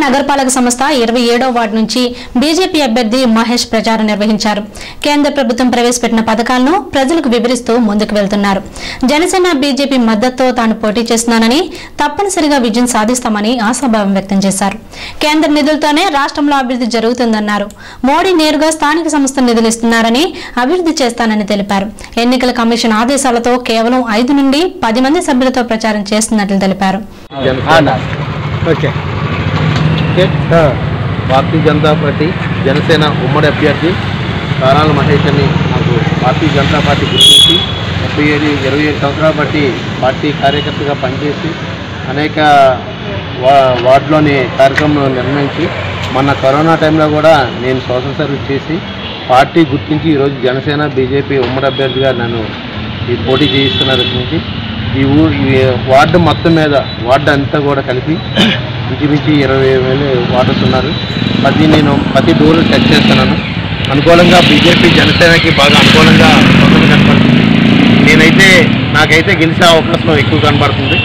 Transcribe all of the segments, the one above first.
నగరపాలక సంస్థ ఇరవై ఏడో వార్డు నుంచి బీజేపీ అభ్యర్థి మహేష్ ప్రచారం నిర్వహించారు కేంద్ర ప్రభుత్వం ప్రవేశపెట్టిన పథకాలను ప్రజలకు వివరిస్తూ ముందుకు వెళ్తున్నారు జనసేన బీజేపీ మద్దతుతో తాను పోటీ చేస్తున్నానని తప్పనిసరిగా విజయం సాధిస్తామని ఆశాభావం వ్యక్తం చేశారు కేంద్ర నిధులతోనే రాష్ట్రంలో అభివృద్ధి జరుగుతుందన్నారు మోడీ నేరుగా స్థానిక సంస్థ నిధులు ఇస్తున్నారని అభివృద్ధి చేస్తానని తెలిపారు ఎన్నికల కమిషన్ ఆదేశాలతో కేవలం ఐదు నుండి పది మంది సభ్యులతో ప్రచారం చేస్తున్నట్లు తెలిపారు Janasena okay okay Bharatiya Janata party Janasena ఉమ్మడి అభ్యర్థి కారాల మహేష్ అని నాకు భారతీయ జనతా పార్టీ గుర్తించి ముప్పై ఏడు ఇరవై ఏడు సంవత్సరాల బట్టి పార్టీ కార్యకర్తగా పనిచేసి అనేక వా వార్డులోని కార్యక్రమం నిర్వహించి మొన్న కరోనా టైంలో కూడా నేను సోషల్ సర్వీస్ చేసి పార్టీ గుర్తించి ఈరోజు జనసేన బీజేపీ ఉమ్మడి అభ్యర్థిగా నన్ను ఈ పోటీ చేయిస్తున్నారు ఇక్కడి నుంచి ఈ ఊరు ఈ వార్డు మొత్తం మీద వార్డు అంతా కూడా కలిపి ఇంచుమించి ఇరవై వేలు వార్డర్స్ ఉన్నారు ప్రతి నేను ప్రతి డోర్ చెక్ చేస్తున్నాను అనుకూలంగా బీజేపీ జనసేనకి బాగా అనుకూలంగా పనులు కనపడుతుంది నేనైతే నాకైతే గెలిచే అవకాశం ఎక్కువ కనపడుతుంది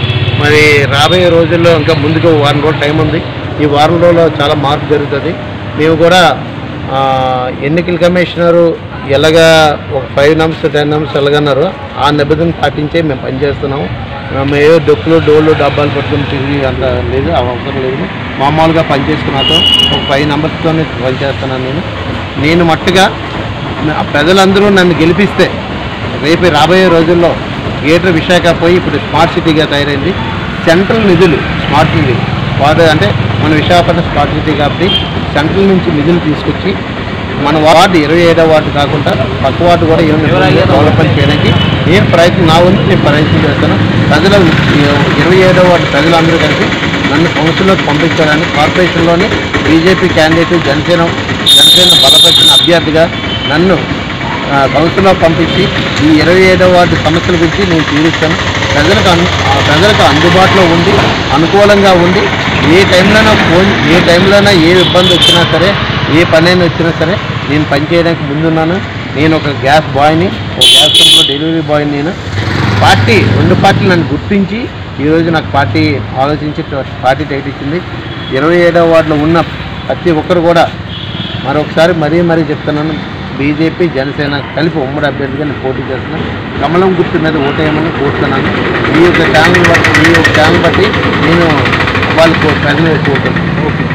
మరి రాబోయే రోజుల్లో ఇంకా ముందుకు వారం రోజులు టైం ఉంది ఈ వారం రోజుల్లో చాలా మార్పు జరుగుతుంది మేము కూడా ఆ, ఎన్నికల కమిషనరు ఎలాగా ఒక ఫైవ్ నమ్స్ టెన్ నమ్స్ ఎలాగన్నారు ఆ నిబంధన పాటించే మేము పనిచేస్తున్నాము మేము ఏ డొక్కులు డోళ్ళు డబ్బాలు పట్టుకుని తిరిగి అంత లేదు అవి అవసరం లేదు మామూలుగా పనిచేసుకున్నాతో ఒక ఫైవ్ నెంబర్స్తోనే పనిచేస్తున్నాను నేను నేను మట్టుగా నా- ప్రజలందరూ నన్ను గెలిపిస్తే రేపు రాబోయే రోజుల్లో గ్రేటర్ విశాఖ పోయి ఇప్పుడు స్మార్ట్ సిటీగా తయారైంది సెంట్రల్ నిధులు స్మార్ట్ సిటీ వాడు అంటే మన విశాఖపట్నం స్మార్ట్ సిటీ కాబట్టి సెంట్రల్ నుంచి నిధులు తీసుకొచ్చి మన వార్డు ఇరవై ఏడో వార్డు కాకుండా పక్క వార్డు కూడా ఏమైనా డెవలప్మెంట్ చేయడానికి నేను ప్రయత్నం నా వంతు నేను ప్రయత్నం చేస్తాను ప్రజల ఇరవై ఏడో వార్డు ప్రజలందరూ కలిసి నన్ను కౌన్సిల్లోకి పంపించాలని కార్పొరేషన్లోని బీజేపీ క్యాండిడేట్ జనసేన జనసేన బలపరిచిన అభ్యర్థిగా నన్ను ఆ, కౌన్సిల్లో పంపించి ఈ ఇరవై ఏడవ వార్డు సమస్యల గురించి నేను తీరుస్తాను ప్రజలకు అను ఆ, ప్రజలకు అందుబాటులో ఉండి అనుకూలంగా ఉండి ఏ టైంలోనైనా ఫోన్ ఏ టైంలోనైనా ఏ ఇబ్బంది వచ్చినా సరే ఏ పని అయినా వచ్చినా సరే నేను పనిచేయడానికి ముందున్నాను నేను ఒక గ్యాస్ బాయ్ని ఒక గ్యాస్ కంపెనీలో డెలివరీ బాయ్ని నేను పార్టీ రెండు పార్టీలు నన్ను గుర్తించి ఈరోజు నాకు పార్టీ ఆలోచించి పార్టీ టైట్ ఇచ్చింది ఇరవై ఏడవ వార్డులో ఉన్న ప్రతి ఒక్కరు కూడా మరొకసారి మరీ మరీ చెప్తున్నాను బీజేపీ జనసేన కలిపి ఉమ్మడి అభ్యర్థిగా నేను పోటీ చేస్తున్నాను కమలం గుర్తు మీద ఓటేయమని కోరుతున్నాను ఈ యొక్క ఛానల్ బట్టి ఈ యొక్క ఛానల్ బట్టి నేను వాళ్ళకు ప్రజలు కోరుతున్నాను ఓకే